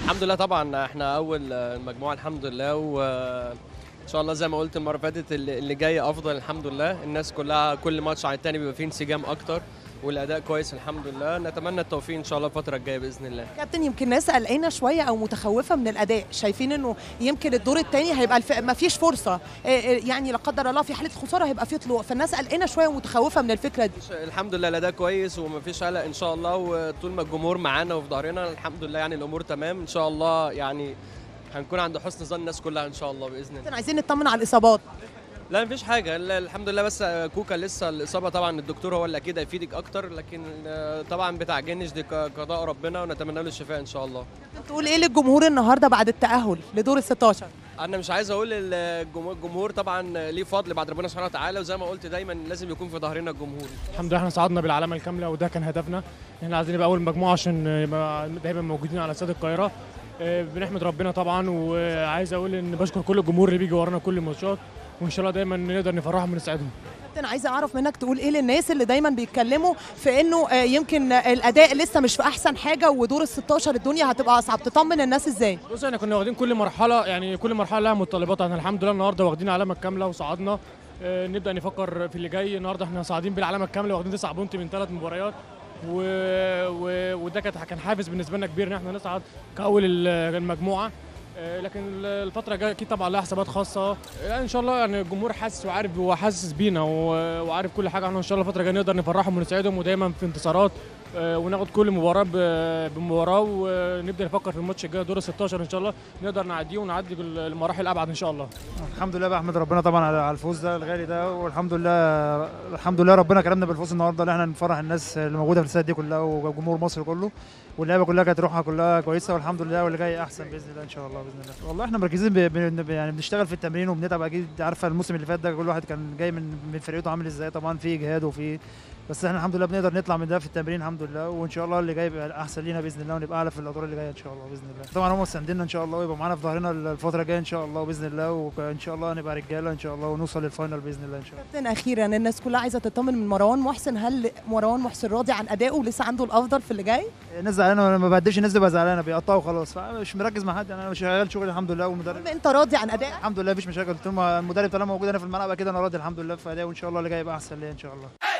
الحمد لله طبعا احنا اول المجموعه الحمد لله وان شاء الله زي ما قلت المره اللي فاتت اللي اللي جاي افضل الحمد لله الناس كلها كل ماتش على التاني بيبقى فيه انسجام اكتر والاداء كويس الحمد لله نتمنى التوفيق ان شاء الله الفتره الجايه باذن الله كابتن يمكن ناس قلقانه شويه او متخوفه من الاداء شايفين انه يمكن الدور الثاني هيبقى الف... ما فيش فرصه إيه إيه يعني لا قدر الله في حاله خساره هيبقى في طلوع فالناس قلقانه شويه ومتخوفه من الفكره دي الحمد لله الاداء كويس ومفيش قلق ان شاء الله وطول ما الجمهور معانا وفي ظهرنا الحمد لله يعني الامور تمام ان شاء الله يعني هنكون عند حسن ظن الناس كلها ان شاء الله باذن الله كابتن عايزين نطمن على الاصابات لا مفيش حاجه لا، الحمد لله بس كوكا لسه الاصابه طبعا الدكتور هو اللي اكيد هيفيدك اكتر لكن آه، طبعا بتاع جنش دي ق- قضاء ربنا ونتمنى له الشفاء ان شاء الله تقول ايه للجمهور النهارده بعد التاهل لدور ال 16 انا مش عايز اقول الجمهور الجمهور طبعا ليه فضل بعد ربنا سبحانه وتعالى وزي ما قلت دايما لازم يكون في ظهرنا الجمهور الحمد لله احنا صعدنا بالعلامه الكامله وده كان هدفنا احنا عايزين نبقى اول مجموعه عشان يبقى دايما موجودين على استاد القاهره اه، بنحمد ربنا طبعا وعايز اقول ان بشكر كل الجمهور اللي بيجي ورانا كل الماتشات وان شاء الله دايما نقدر نفرحهم ونسعدهم كابتن عايزه اعرف منك تقول ايه للناس اللي دايما بيتكلموا في انه آه، يمكن الاداء لسه مش في احسن حاجه ودور ال 16 الدنيا هتبقى اصعب تطمن الناس ازاي بص احنا كنا واخدين كل مرحله يعني كل مرحله لها متطلباتها احنا الحمد لله النهارده واخدين العلامه الكامله وصعدنا اه، نبدا نفكر في اللي جاي النهارده احنا صاعدين بالعلامه الكامله واخدين 9 بونت من ثلاث مباريات و... و... وده كانت كان حافز بالنسبه لنا كبير ان احنا نصعد كاول ال- المجموعه آه، لكن الفترة الجاية أكيد طبعا لها حسابات خاصة يعني إن شاء الله يعني الجمهور حاسس وعارف وحاسس بينا و- وعارف كل حاجة احنا إن شاء الله الفترة الجاية نقدر نفرحهم ونسعدهم ودايما في انتصارات آه، وناخد كل مباراة ب- بمباراة ونبدأ نفكر في الماتش الجاي دور ال 16 إن شاء الله نقدر نعديه ونعدي المراحل الأبعد إن شاء الله الحمد لله بحمد ربنا طبعا على على الفوز ده الغالي ده والحمد لله الحمد لله ربنا كرمنا بالفوز النهارده اللي احنا نفرح الناس اللي موجوده في الاستاد دي كلها وجمهور مصر كله واللعيبه كلها كانت روحها كلها كويسه والحمد لله واللي جاي احسن باذن الله ان شاء الله باذن الله والله احنا مركزين ب... ب... يعني بنشتغل في التمرين وبنتعب اكيد عارفه الموسم اللي فات ده كل واحد كان جاي من من فرقته عامل ازاي طبعا في اجهاد وفي بس احنا الحمد لله بنقدر نطلع من ده في التمرين الحمد لله وان شاء الله اللي جاي يبقى احسن لينا باذن الله ونبقى اعلى في الادوار اللي جايه ان شاء الله باذن الله طبعا هم مسانديننا ان شاء الله ويبقوا معانا في ظهرنا الفتره الجايه ان شاء الله باذن الله وان شاء الله نبقى رجاله ان شاء الله ونوصل للفاينل باذن الله ان شاء الله كابتن اخيرا الناس كلها عايزه تطمن من مروان محسن هل مروان محسن راضي عن ادائه ولسه عنده الافضل في اللي جاي الناس زعلانه وانا ما بهدلش الناس تبقى زعلانه بيقطعوا خلاص فمش مركز مع حد انا شغال شغلي الحمد لله والمدرب المهم انت راضي عن ادائك الحمد لله مفيش مشاكل طول ما المدرب طالما موجود انا في الملعب كده انا راضي الحمد لله في ادائي وان شاء الله اللي جاي يبقى احسن ليا ان شاء الله